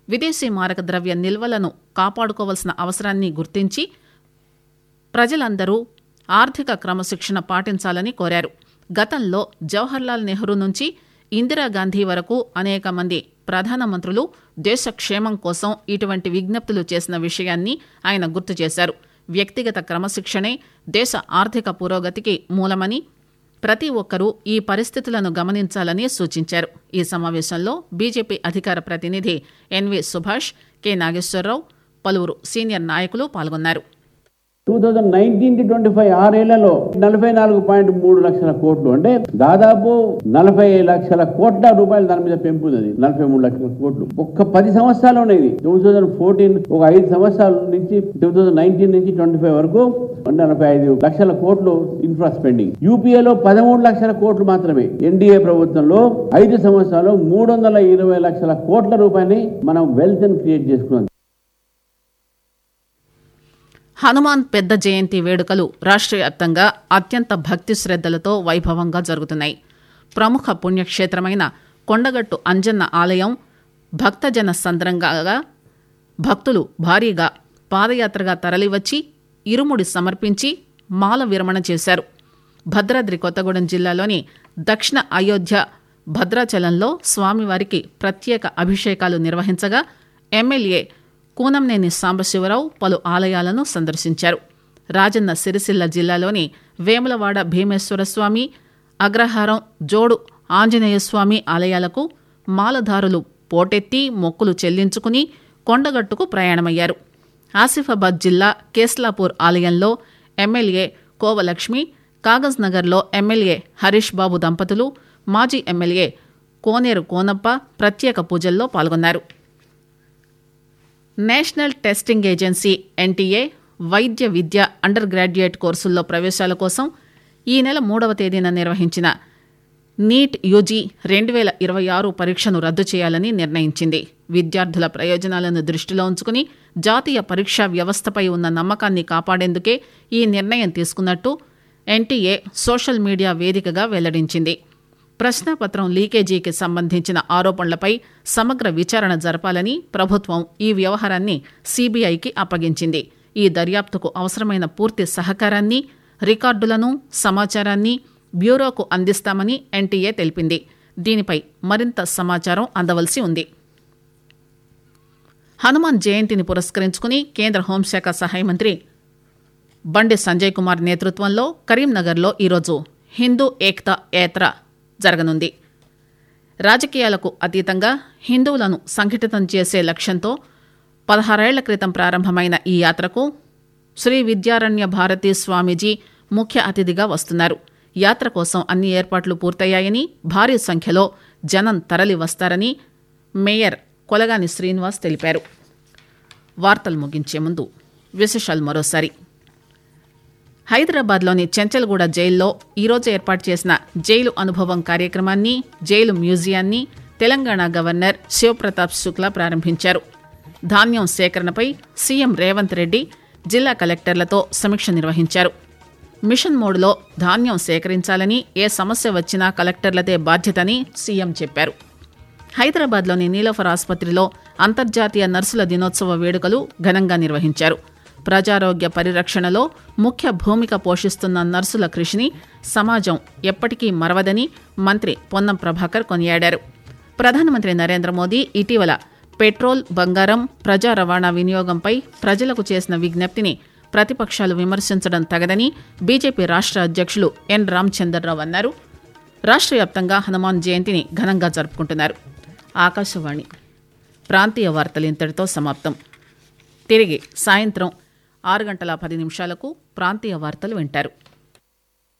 విదేశీ మారక ద్రవ్య నిల్వలను కాపాడుకోవాల్సిన అవసరాన్ని గుర్తించి ప్రజలందరూ ఆర్థిక క్రమశిక్షణ పాటించాలని కోరారు గతంలో జవహర్లాల్ నెహ్రూ నుంచి ఇందిరాగాంధీ వరకు అనేక మంది ప్రధానమంత్రులు దేశ క్షేమం కోసం ఇటువంటి విజ్ఞప్తులు చేసిన విషయాన్ని ఆయన గుర్తు చేశారు వ్యక్తిగత క్రమశిక్షణే దేశ ఆర్థిక పురోగతికి మూలమని ప్రతి ఒక్కరూ ఈ పరిస్థితులను గమనించాలని సూచించారు ఈ సమావేశంలో బీజేపీ అధికార ప్రతినిధి ఎన్వి సుభాష్ కె నాగేశ్వరరావు పలువురు సీనియర్ నాయకులు పాల్గొన్నారు టూ థౌజండ్ నైన్టీన్ కి ట్వంటీ ఫైవ్ ఆరేళ్లలో నలభై నాలుగు పాయింట్ మూడు లక్షల కోట్లు అంటే దాదాపు నలభై లక్షల కోట్ల రూపాయలు దాని మీద పెంపు ఉంది నలభై మూడు లక్షల కోట్లు ఒక్క పది సంవత్సరాలు అనేది టూ థౌజండ్ ఫోర్టీన్ ఒక ఐదు సంవత్సరాల నుంచి టూ థౌజండ్ నైన్టీన్ నుంచి ట్వంటీ ఫైవ్ వరకు నలభై ఐదు లక్షల కోట్లు ఇన్ఫ్రా స్పెండింగ్ యూపీఏలో పదమూడు లక్షల కోట్లు మాత్రమే ఎన్డీఏ ప్రభుత్వంలో ఐదు సంవత్సరాలు మూడు వందల ఇరవై లక్షల కోట్ల రూపాయలని మనం వెల్త్ క్రియేట్ చేసుకున్నాం హనుమాన్ పెద్ద జయంతి వేడుకలు రాష్ట్ర వ్యాప్తంగా అత్యంత భక్తి శ్రద్దలతో వైభవంగా జరుగుతున్నాయి ప్రముఖ పుణ్యక్షేత్రమైన కొండగట్టు అంజన్న ఆలయం భక్తజన సంద్రంగా భక్తులు భారీగా పాదయాత్రగా తరలివచ్చి ఇరుముడి సమర్పించి మాల విరమణ చేశారు భద్రాద్రి కొత్తగూడెం జిల్లాలోని దక్షిణ అయోధ్య భద్రాచలంలో స్వామివారికి ప్రత్యేక అభిషేకాలు నిర్వహించగా ఎమ్మెల్యే కూనంనేని సాంబశివరావు పలు ఆలయాలను సందర్శించారు రాజన్న సిరిసిల్ల జిల్లాలోని వేములవాడ భీమేశ్వర స్వామి అగ్రహారం జోడు ఆంజనేయ స్వామి ఆలయాలకు మాలధారులు పోటెత్తి మొక్కులు చెల్లించుకుని కొండగట్టుకు ప్రయాణమయ్యారు ఆసిఫాబాద్ జిల్లా కేస్లాపూర్ ఆలయంలో ఎమ్మెల్యే కోవలక్ష్మి కాగజ్ నగర్లో ఎమ్మెల్యే హరీష్ బాబు దంపతులు మాజీ ఎమ్మెల్యే కోనేరు కోనప్ప ప్రత్యేక పూజల్లో పాల్గొన్నారు నేషనల్ టెస్టింగ్ ఏజెన్సీ ఎన్టీఏ వైద్య విద్య అండర్ గ్రాడ్యుయేట్ కోర్సుల్లో ప్రవేశాల కోసం ఈ నెల మూడవ తేదీన నిర్వహించిన నీట్ యూజీ రెండు వేల ఇరవై ఆరు పరీక్షను రద్దు చేయాలని నిర్ణయించింది విద్యార్థుల ప్రయోజనాలను దృష్టిలో ఉంచుకుని జాతీయ పరీక్షా వ్యవస్థపై ఉన్న నమ్మకాన్ని కాపాడేందుకే ఈ నిర్ణయం తీసుకున్నట్టు ఎన్టీఏ సోషల్ మీడియా వేదికగా వెల్లడించింది ప్రశ్నాపత్రం లీకేజీకి సంబంధించిన ఆరోపణలపై సమగ్ర విచారణ జరపాలని ప్రభుత్వం ఈ వ్యవహారాన్ని సీబీఐకి అప్పగించింది ఈ దర్యాప్తుకు అవసరమైన పూర్తి సహకారాన్ని రికార్డులను సమాచారాన్ని బ్యూరోకు అందిస్తామని ఎన్టీఏ తెలిపింది దీనిపై మరింత సమాచారం అందవలసి ఉంది హనుమాన్ జయంతిని పురస్కరించుకుని కేంద్ర హోంశాఖ సహాయ మంత్రి బండి సంజయ్ కుమార్ నేతృత్వంలో కరీంనగర్లో ఈరోజు హిందూ ఏక్తా యాత్ర జరగనుంది రాజకీయాలకు అతీతంగా హిందువులను సంఘటితం చేసే లక్ష్యంతో పదహారేళ్ల క్రితం ప్రారంభమైన ఈ యాత్రకు శ్రీ విద్యారణ్య భారతీ స్వామీజీ ముఖ్య అతిథిగా వస్తున్నారు యాత్ర కోసం అన్ని ఏర్పాట్లు పూర్తయ్యాయని భారీ సంఖ్యలో జనం తరలి వస్తారని మేయర్ కొలగాని శ్రీనివాస్ తెలిపారు వార్తలు ముగించే ముందు విశేషాలు మరోసారి హైదరాబాద్లోని చెంచల్గూడ జైల్లో ఈరోజు ఏర్పాటు చేసిన జైలు అనుభవం కార్యక్రమాన్ని జైలు మ్యూజియాన్ని తెలంగాణ గవర్నర్ శివప్రతాప్ శుక్లా ప్రారంభించారు ధాన్యం సేకరణపై సీఎం రేవంత్ రెడ్డి జిల్లా కలెక్టర్లతో సమీక్ష నిర్వహించారు మిషన్ మోడ్లో ధాన్యం సేకరించాలని ఏ సమస్య వచ్చినా కలెక్టర్లదే బాధ్యతని సీఎం చెప్పారు హైదరాబాద్లోని నీలోఫర్ ఆసుపత్రిలో అంతర్జాతీయ నర్సుల దినోత్సవ వేడుకలు ఘనంగా నిర్వహించారు ప్రజారోగ్య పరిరక్షణలో ముఖ్య భూమిక పోషిస్తున్న నర్సుల కృషిని సమాజం ఎప్పటికీ మరవదని మంత్రి పొన్నం ప్రభాకర్ కొనియాడారు ప్రధానమంత్రి నరేంద్ర మోదీ ఇటీవల పెట్రోల్ బంగారం ప్రజా రవాణా వినియోగంపై ప్రజలకు చేసిన విజ్ఞప్తిని ప్రతిపక్షాలు విమర్శించడం తగదని బీజేపీ రాష్ట్ర అధ్యక్షులు ఎన్ రామచంద్రరావు అన్నారు రాష్ట్ర వ్యాప్తంగా హనుమాన్ జయంతిని ఘనంగా జరుపుకుంటున్నారు ఆకాశవాణి ప్రాంతీయ వార్తలు ఇంతటితో సమాప్తం తిరిగి సాయంత్రం ఆరు గంటల పది నిమిషాలకు ప్రాంతీయ వార్తలు వింటారు